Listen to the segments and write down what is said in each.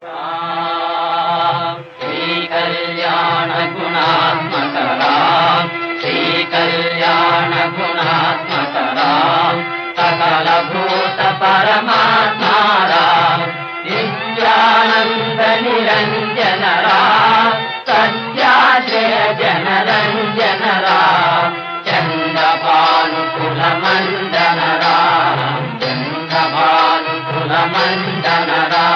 శ్రీకళ్యాణ గుణాత్మకరా శ్రీకళ్యాణ గుణాత్మకరా సకల భూత పరమాత్మారా నిత్యానంద నిరంజనరా సత్యాశ్రయ జనరంజనరా చంద్రభానుకుల మండనరా చంద్రభానుకుల మండనరా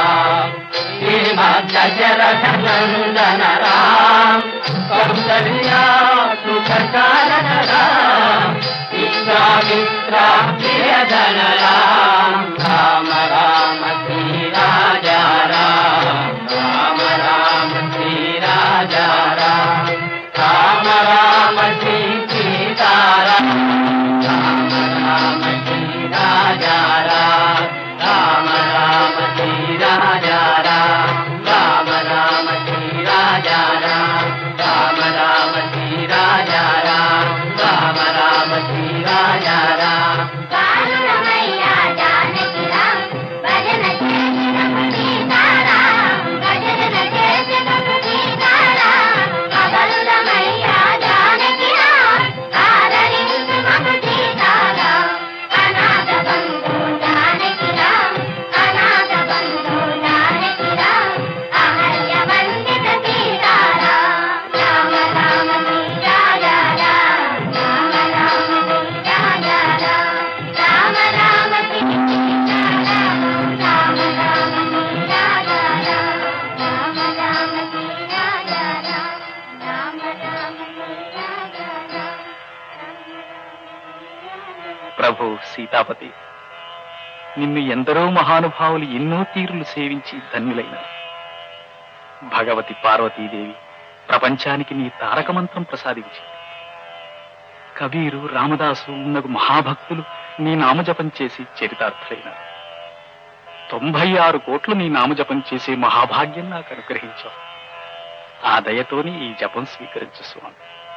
శ్రీమద్దశరథనందనరా కౌసల్యా సుఖకారణరా విశ్వామిత్ర ప్రియధనరా రామ రామ శ్రీ రాజా రామ రామ రామ శ్రీ రాజా రామ రామ రామ శ్రీ సీతారామ రామ రామ శ్రీ రాజా రామ రామ రామ శ్రీ రాజా రామ రామ రామ శ్రీ రాజా రామ రామ రామ శ్రీ రాజా రామ రామ రామ శ్రీ రాజా రామ కారుణమయ్యా జానకిరాం భజన చేసిన సీతారాం భజన చేసిన సీతారాం అబలులమయ్యా జానకిరాం ఆదరించు మము సీతారాం అనాథ బంధు జానకిరాం అనాథ బంధు జానకిరాం అహల్య వందిత సీతారాం రామ రామ సీతా రామ రామ రామ సీతా రామ రామ సీతా రామ రామ రామ సీతా రామ రామ సీతా రామ రామ సీతా ప్రభు సీతాపతి నిన్ను ఎందరో మహానుభావులు ఎన్నో తీరులు సేవించి ధన్యులైనారు భగవతి పార్వతీదేవి ప్రపంచానికి నీ తారక మంత్రం ప్రసాదించింది కబీరు రామదాసు ఉన్నగు మహాభక్తులు నీ నామజపం చేసి చరితార్థులైనారు తొంభై ఆరు కోట్లు నీ నామజపం చేసే మహాభాగ్యం నాకు అనుగ్రహించావు ఆ దయతోని ఈ జపం స్వీకరించు స్వామి